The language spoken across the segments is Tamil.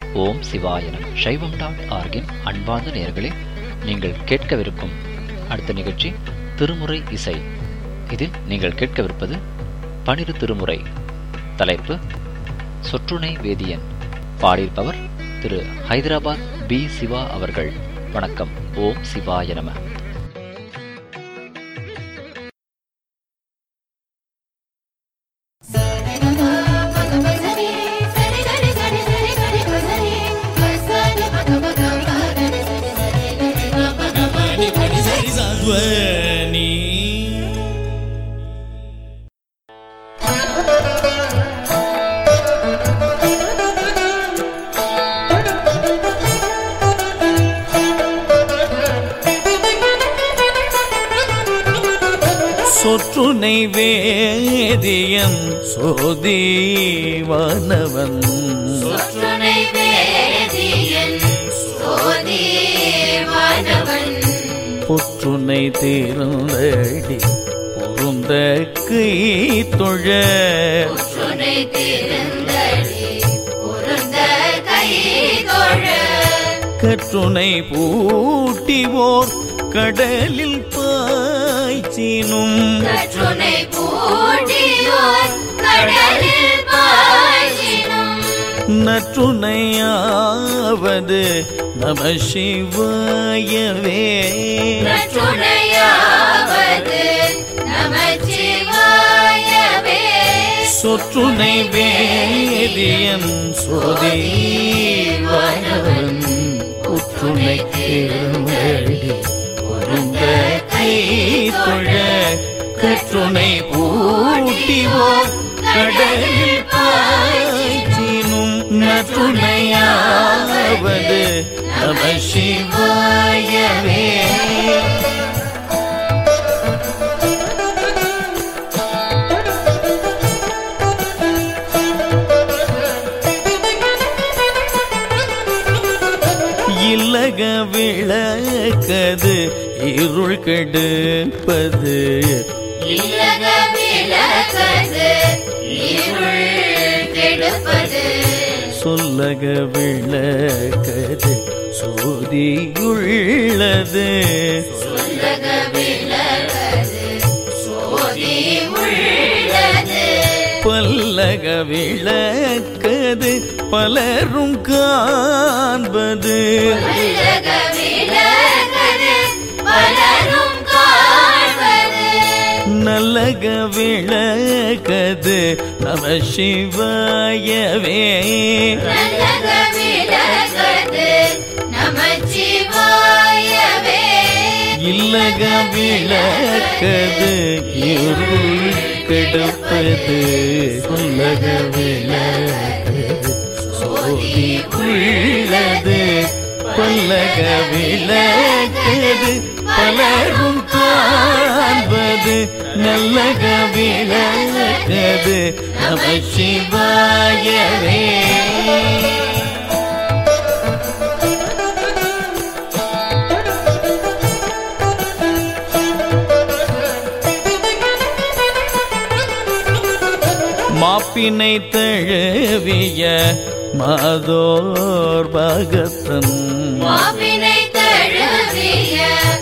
ஓம் சிவாய நம சைவம் டாட் ஆர்கின் அன்பார்ந்த நேயர்களே நீங்கள் கேட்கவிருக்கும் அடுத்த நிகழ்ச்சி திருமுறை இசை இதில் நீங்கள் கேட்கவிருப்பது பனிரு திருமுறை தலைப்பு சொற்றுணை வேதியன் பாடியிருப்பவர் திரு ஹைதராபாத் பி சிவா அவர்கள் வணக்கம் ஓம் சிவாய நம ಧ್ವನಿ சொற்றுனை வேதியன் சோதீவனவன் சொற்றுனை வேதியன் சோதீவானவன் புற்றுனை தீர்ந்தடி பொருந்த கை தொழ புற்றுனை திருந்தடி பொருந்த கை தொழ கற்றுனை பூட்டிவோர் கடலில் பாய்ச்சினும் கற்றுனை பூட்டியோர் கடலில் பாய்ச்சினும் நற்றுணையாவது நம சிவாயவே கற்றுணையாவது நமச்சிவாயவே சொற்றுனை வேதியன் சோதீவனவன் புற்றுனை தேர்ந்தடி பொருந்த கை தொழ கற்றுனை பூட்டிவோர் கடலில் பாய்ச்சினும் நற்றுணையாவது நம சிவாயவே இல்லக விளக்கது இருள் கெடுப்பது இல்லக விளக்கது இருள் கெடுப்பது சொல்லக விளக்கது சோதியுள்ளது சொல்லக விளக்கது சோதி உள்ளது பல்லக விளக்கது பலரும் காண்பது சொல்லக விளக்கது பலரும் காண்பது நல்லக விளக்கது நம சிவாயவே நல்லக விளக்கது நமச்சிவாயவே இல்லக விளக்கது இருள் கெடுப்பது சொல்லக விளக்கது சோதி உள்ளது பல்லக விளக்கது பலரும் காண்பது நல்லக விளக்கது நம சிவாயவே மாப்பினை தழுவிய மாதோர் பகத்தன் மாவினை தழுவிய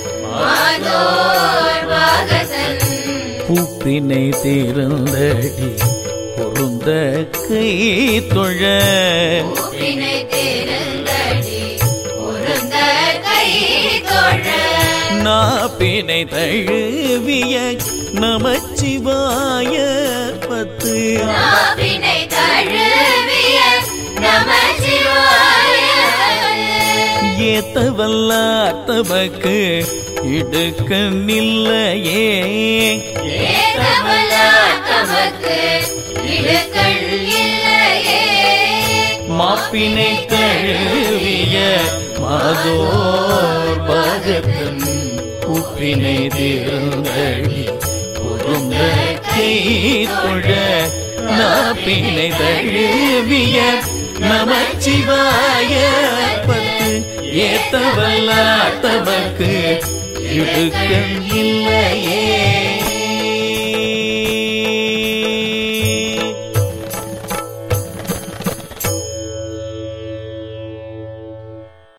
மாதோர் வாகதன் பூப்பினை தீர்ந்தடி பொருந்த கை தொழ பூவினை திருந்தடி பொருந்த கை தொழ நாப்பினை தழுவிய நமச்சிவாய பத்து நாவினை தழுவிய நமச்சிவாய ஏத்தவல்லார் தமக்கு இடுக்கண்ணில்லையே ஏகமலா தமக்கு இடுக்கள் இல்லையே மாப்பினை தழுவிய மாதோர் பாகத்தன் உப்பினை தீர்ந்தடி பொருந்த கை தொழ நாப்பினை தழுவிய நமச்சிவாய பத்து ஏத்தவல்லார் தமக்கு இடுக்கண் இல்லையே